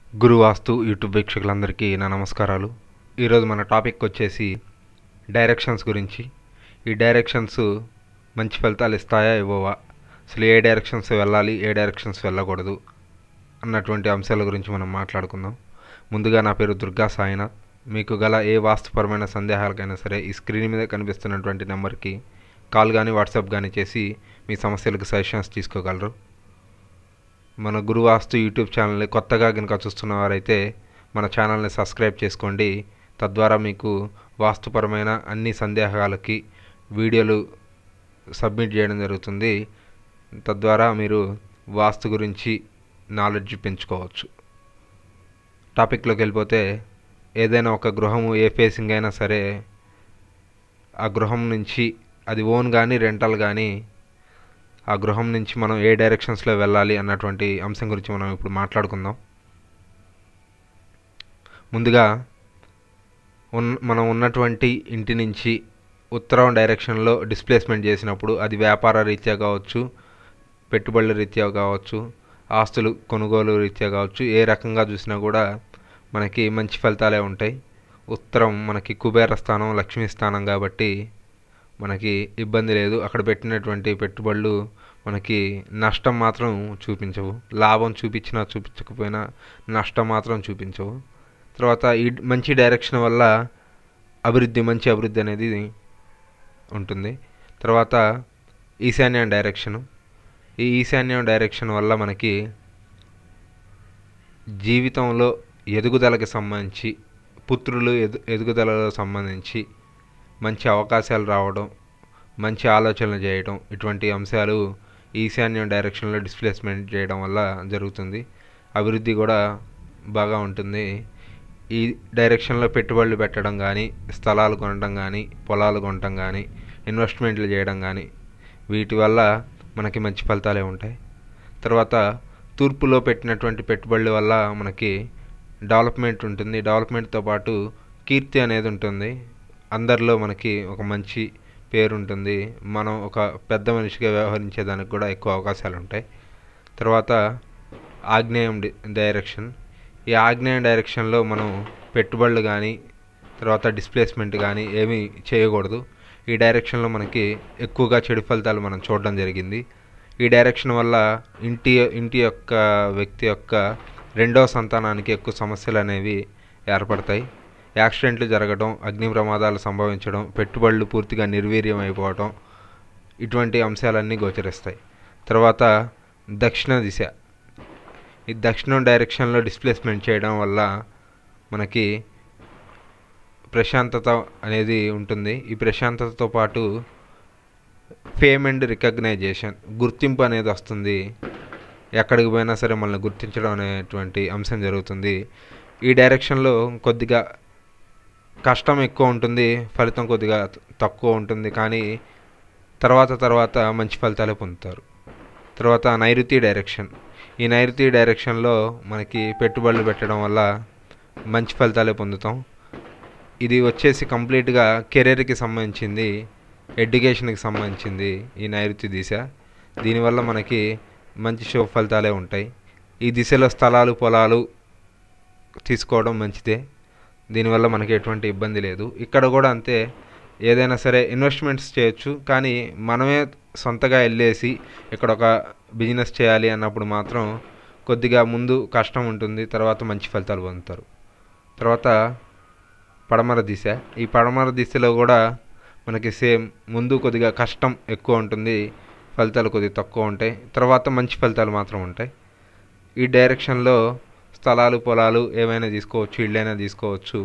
గురువాస్తు YouTube వీక్షకులందరికీ నా నమస్కారాలు ఈరోజు మన టాపిక్ వచ్చేసి డైరెక్షన్స్ గురించి ఈ డైరెక్షన్స్ మంచి ఫలితాలు ఇస్తాయా ఇవ్వవా అసలు ఏ డైరెక్షన్స్ వెళ్ళాలి ఏ డైరెక్షన్స్ వెళ్ళకూడదు అన్నటువంటి అంశాల గురించి మనం మాట్లాడుకుందాం ముందుగా నా పేరు దుర్గా సాయినాథ్ మీకు గల ఏ వాస్తుపరమైన సందేహాలకైనా సరే ఈ స్క్రీన్ మీద కనిపిస్తున్నటువంటి నెంబర్కి కాల్ కానీ వాట్సాప్ కానీ చేసి మీ సమస్యలకు సజెషన్స్ తీసుకోగలరు మన గురువాస్తు యూట్యూబ్ ఛానల్ని కొత్తగా కనుక చూస్తున్న వారైతే మన ఛానల్ని సబ్స్క్రైబ్ చేసుకోండి తద్వారా మీకు వాస్తుపరమైన అన్ని సందేహాలకి వీడియోలు సబ్మిట్ చేయడం జరుగుతుంది తద్వారా మీరు వాస్తు గురించి నాలెడ్జ్ పెంచుకోవచ్చు టాపిక్లోకి వెళ్ళిపోతే ఏదైనా ఒక గృహము ఏ ఫేసింగ్ అయినా సరే ఆ గృహం నుంచి అది ఓన్ కానీ రెంటల్ కానీ ఆ గృహం నుంచి మనం ఏ డైరెక్షన్స్లో వెళ్ళాలి అన్నటువంటి అంశం గురించి మనం ఇప్పుడు మాట్లాడుకుందాం ముందుగా ఉన్ మనం ఉన్నటువంటి ఇంటి నుంచి ఉత్తరం డైరెక్షన్లో డిస్ప్లేస్మెంట్ చేసినప్పుడు అది వ్యాపార రీత్యా కావచ్చు పెట్టుబడుల రీత్యా కావచ్చు ఆస్తులు కొనుగోలు రీత్యా కావచ్చు ఏ రకంగా చూసినా కూడా మనకి మంచి ఫలితాలే ఉంటాయి ఉత్తరం మనకి కుబేర స్థానం లక్ష్మీ స్థానం కాబట్టి మనకి ఇబ్బంది లేదు అక్కడ పెట్టినటువంటి పెట్టుబడులు మనకి నష్టం మాత్రం చూపించవు లాభం చూపించినా చూపించకపోయినా నష్టం మాత్రం చూపించవు తర్వాత ఈ మంచి డైరెక్షన్ వల్ల అభివృద్ధి మంచి అభివృద్ధి అనేది ఉంటుంది తర్వాత ఈశాన్యం డైరెక్షన్ ఈ ఈశాన్యం డైరెక్షన్ వల్ల మనకి జీవితంలో ఎదుగుదలకి సంబంధించి పుత్రులు ఎదు ఎదుగుదలలో సంబంధించి మంచి అవకాశాలు రావడం మంచి ఆలోచనలు చేయడం ఇటువంటి అంశాలు ఈశాన్యం డైరెక్షన్లో డిస్ప్లేస్మెంట్ చేయడం వల్ల జరుగుతుంది అభివృద్ధి కూడా బాగా ఉంటుంది ఈ డైరెక్షన్లో పెట్టుబడులు పెట్టడం కానీ స్థలాలు కొనడం కానీ పొలాలు కొనడం కానీ ఇన్వెస్ట్మెంట్లు చేయడం కానీ వీటి వల్ల మనకి మంచి ఫలితాలే ఉంటాయి తర్వాత తూర్పులో పెట్టినటువంటి పెట్టుబడుల వల్ల మనకి డెవలప్మెంట్ ఉంటుంది డెవలప్మెంట్తో పాటు కీర్తి అనేది ఉంటుంది అందరిలో మనకి ఒక మంచి పేరు ఉంటుంది మనం ఒక పెద్ద మనిషిగా వ్యవహరించేదానికి కూడా ఎక్కువ అవకాశాలు ఉంటాయి తర్వాత ఆగ్నేయం డైరెక్షన్ ఈ ఆగ్నేయం డైరెక్షన్లో మనం పెట్టుబడులు కానీ తర్వాత డిస్ప్లేస్మెంట్ కానీ ఏమీ చేయకూడదు ఈ డైరెక్షన్లో మనకి ఎక్కువగా చెడు ఫలితాలు మనం చూడడం జరిగింది ఈ డైరెక్షన్ వల్ల ఇంటి ఇంటి యొక్క వ్యక్తి యొక్క రెండవ సంతానానికి ఎక్కువ సమస్యలు అనేవి ఏర్పడతాయి యాక్సిడెంట్లు జరగడం అగ్ని ప్రమాదాలు సంభవించడం పెట్టుబడులు పూర్తిగా నిర్వీర్యం అయిపోవడం ఇటువంటి అంశాలన్నీ గోచరిస్తాయి తర్వాత దక్షిణ దిశ ఈ దక్షిణం డైరెక్షన్లో డిస్ప్లేస్మెంట్ చేయడం వల్ల మనకి ప్రశాంతత అనేది ఉంటుంది ఈ ప్రశాంతతతో పాటు ఫేమ్ అండ్ రికగ్నైజేషన్ గుర్తింపు అనేది వస్తుంది ఎక్కడికి పోయినా సరే మనల్ని గుర్తించడం అనేటువంటి అంశం జరుగుతుంది ఈ డైరెక్షన్లో కొద్దిగా కష్టం ఎక్కువ ఉంటుంది ఫలితం కొద్దిగా తక్కువ ఉంటుంది కానీ తర్వాత తర్వాత మంచి ఫలితాలే పొందుతారు తర్వాత నైరుతి డైరెక్షన్ ఈ నైరుతి డైరెక్షన్లో మనకి పెట్టుబడులు పెట్టడం వల్ల మంచి ఫలితాలే పొందుతాం ఇది వచ్చేసి కంప్లీట్గా కెరీర్కి సంబంధించింది ఎడ్యుకేషన్కి సంబంధించింది ఈ నైరుతి దిశ దీనివల్ల మనకి మంచి శుభ ఫలితాలే ఉంటాయి ఈ దిశలో స్థలాలు పొలాలు తీసుకోవడం మంచిదే దీనివల్ల మనకి ఎటువంటి ఇబ్బంది లేదు ఇక్కడ కూడా అంతే ఏదైనా సరే ఇన్వెస్ట్మెంట్స్ చేయొచ్చు కానీ మనమే సొంతగా వెళ్ళేసి ఇక్కడ ఒక బిజినెస్ చేయాలి అన్నప్పుడు మాత్రం కొద్దిగా ముందు కష్టం ఉంటుంది తర్వాత మంచి ఫలితాలు పొందుతారు తర్వాత పడమర దిశ ఈ పడమర దిశలో కూడా మనకి సేమ్ ముందు కొద్దిగా కష్టం ఎక్కువ ఉంటుంది ఫలితాలు కొద్దిగా తక్కువ ఉంటాయి తర్వాత మంచి ఫలితాలు మాత్రం ఉంటాయి ఈ డైరెక్షన్లో స్థలాలు పొలాలు ఏమైనా తీసుకోవచ్చు ఇళ్ళైనా తీసుకోవచ్చు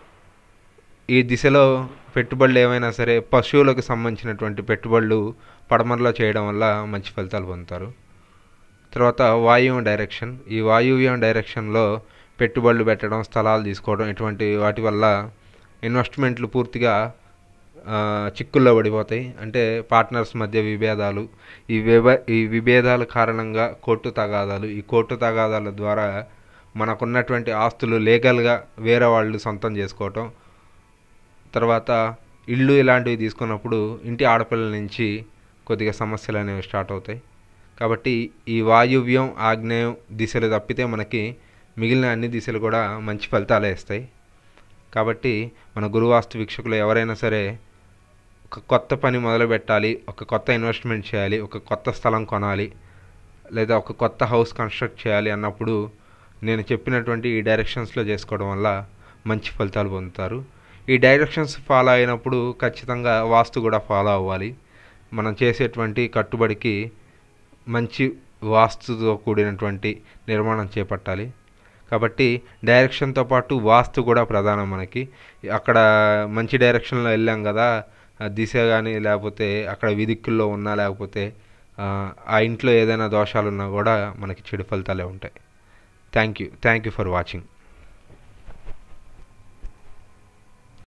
ఈ దిశలో పెట్టుబడులు ఏమైనా సరే పశువులకు సంబంధించినటువంటి పెట్టుబడులు పడమరలో చేయడం వల్ల మంచి ఫలితాలు పొందుతారు తర్వాత వాయువ్యం డైరెక్షన్ ఈ వాయువ్యం డైరెక్షన్లో పెట్టుబడులు పెట్టడం స్థలాలు తీసుకోవడం ఇటువంటి వాటి వల్ల ఇన్వెస్ట్మెంట్లు పూర్తిగా చిక్కుల్లో పడిపోతాయి అంటే పార్ట్నర్స్ మధ్య విభేదాలు ఈ విభ ఈ విభేదాల కారణంగా కోర్టు తగాదాలు ఈ కోర్టు తగాదాల ద్వారా మనకున్నటువంటి ఆస్తులు లీగల్గా వేరే వాళ్ళు సొంతం చేసుకోవటం తర్వాత ఇల్లు ఇలాంటివి తీసుకున్నప్పుడు ఇంటి ఆడపిల్లల నుంచి కొద్దిగా సమస్యలు అనేవి స్టార్ట్ అవుతాయి కాబట్టి ఈ వాయువ్యం ఆగ్నేయం దిశలు తప్పితే మనకి మిగిలిన అన్ని దిశలు కూడా మంచి ఫలితాలే ఇస్తాయి కాబట్టి మన గురువాస్తు వీక్షకులు ఎవరైనా సరే ఒక కొత్త పని మొదలు పెట్టాలి ఒక కొత్త ఇన్వెస్ట్మెంట్ చేయాలి ఒక కొత్త స్థలం కొనాలి లేదా ఒక కొత్త హౌస్ కన్స్ట్రక్ట్ చేయాలి అన్నప్పుడు నేను చెప్పినటువంటి ఈ డైరెక్షన్స్లో చేసుకోవడం వల్ల మంచి ఫలితాలు పొందుతారు ఈ డైరెక్షన్స్ ఫాలో అయినప్పుడు ఖచ్చితంగా వాస్తు కూడా ఫాలో అవ్వాలి మనం చేసేటువంటి కట్టుబడికి మంచి వాస్తుతో కూడినటువంటి నిర్మాణం చేపట్టాలి కాబట్టి డైరెక్షన్తో పాటు వాస్తు కూడా ప్రధానం మనకి అక్కడ మంచి డైరెక్షన్లో వెళ్ళాం కదా ఆ దిశ కానీ లేకపోతే అక్కడ విదిక్కుల్లో ఉన్నా లేకపోతే ఆ, ఆ ఇంట్లో ఏదైనా దోషాలు ఉన్నా కూడా మనకి చెడు ఫలితాలే ఉంటాయి thank you thank you for watching